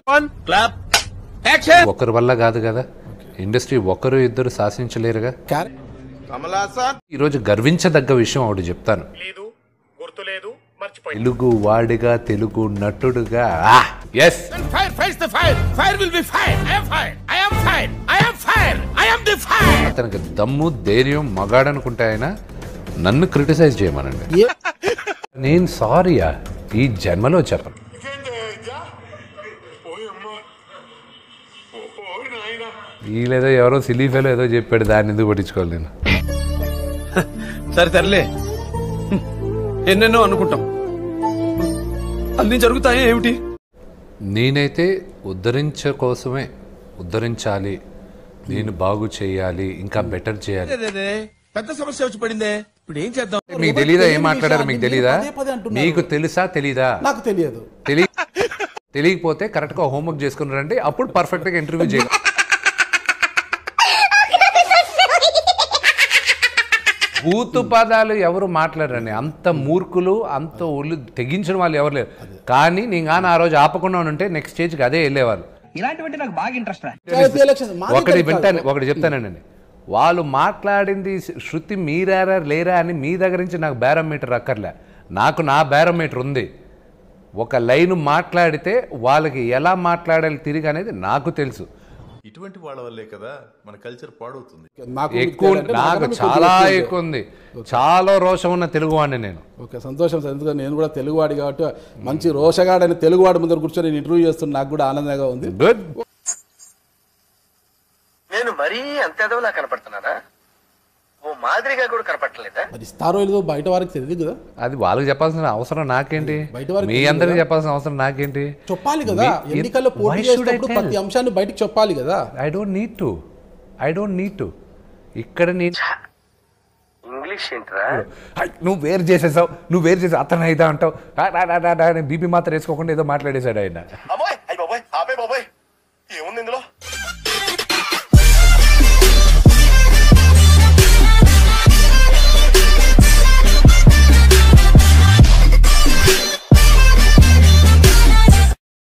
ఒకరి వల్ల కాదు కదా ఇండస్ట్రీ ఒకరు ఇద్దరు శాసించలేరుగా ఈరోజు గర్వించదగ్గ విషయం ఒకటి చెప్తాను తెలుగు వాడిగా తెలుగు నటుడుగా as Fire, face the fire. Fire will be fire. I am fire. I am fire. I am fire. I am the fire. అతనికి దమ్ము ధైర్యం మగాడనుకుంటే ఆయన నన్ను క్రిటిసైజ్ చేయమనండి నేను సారీయా ఈ జన్మలో చెప్పను వీళ్ళేదో ఎవరో సిలీఫేలో ఏదో చెప్పాడు దాన్ని ఎందుకు పట్టించుకోవాలి నేను సరే తరలే ఎన్నెన్నో అనుకుంటాం అన్ని జరుగుతాయి ఏమిటి నేనైతే ఉద్ధరించ కోసమే ఉద్ధరించాలి నేను బాగు చేయాలి ఇంకా బెటర్ చేయాలి అదే పెద్ద సమస్య వచ్చి పడిందే ఇప్పుడు ఏం చేద్దాం మీకు తెలీదా ఏం మాట్లాడారు మీకు మీరు తెలీదా పదే పదే అంటున్నారు. మీకు తెలుసా తెలీదా నాకు తెలియదు తెలియ తెలియకపోతే కరెక్ట్ గా హోంవర్క్ చేసుకుని రండి అప్పుడు పర్ఫెక్ట్ గా ఇంటర్వ్యూ చేయాలి బూతు పదాలు ఎవరు మాట్లాడరండి అంత మూర్ఖులు అంత ఒళ్ళు తెగించిన వాళ్ళు ఎవరు లేరు కానీ నేను కానీ ఆ రోజు ఆపకుండా ఉంటే నెక్స్ట్ స్టేజ్కి అదే వెళ్ళేవాళ్ళు ఇలాంటివంటే నాకు బాగా ఇంట్రెస్ట్ రా పంచాయతీ ఎలక్షన్ మాది ఒకటి కాదు. వింటాను ఒకటి చెప్తానండి వాళ్ళు మాట్లాడింది శృతి మీరారా లేరా అని మీ దగ్గర నుంచి నాకు బేరం మీటర్ అక్కర్లే నాకు నా బేరం మీటర్ ఉంది ఒక లైన్ మాట్లాడితే వాళ్ళకి ఎలా మాట్లాడాలి తిరిగి అనేది నాకు తెలుసు ఇటువంటి వాళ్ళ వల్లే కదా మన కల్చర్ పాడవుతుంది నాకు మీకు ఎక్కువ తేడా అంటే నాకు నాకన్నా మీకు చాలా కొద్దిగా ఎక్కువ ఉంది చాలా రోషం ఉన్న తెలుగువాడిని నేను ఓకే సంతోషం సార్ ఎందుకంటే నేను కూడా తెలుగువాడి కాబట్టి మంచి రోషగాడని తెలుగువాడి ముందర కూర్చొని నేను ఇంటర్వ్యూ చేస్తున్నా నాకు కూడా ఆనందంగా ఉంది గుడ్ నేను మరీ అంత ఎదవలా కనపడుతున్నానా ఓ మాదిరిగా కూడా కనపడలేదా అది ఇస్తారో లేదో బయట వారికి తెలియదు కదా అది వాళ్ళకి చెప్పాల్సిన అవసరం నాకేంటి బయట వారికి మీ తెలియదు అందరికి కదా? చెప్పాల్సిన అవసరం నాకేంటి చెప్పాలి కదా మీ- ఎన్నికల్లో Why పోటీ should I చేసినప్పుడు tell? ప్రతి అంశాన్ని బయటకు చెప్పాలి కదా I don't need to I don't need to ఇక్కడ నేను ఇంగ్లీష్ ఏంట్రా హై, నువ్వు వేరు చేసేసావు నువ్వు వేరు చేసావు అతను అయితే అంటావు బీపీ మాత్రం వేసుకోకుండా ఏదో మాట్లాడేశాడు ఆయన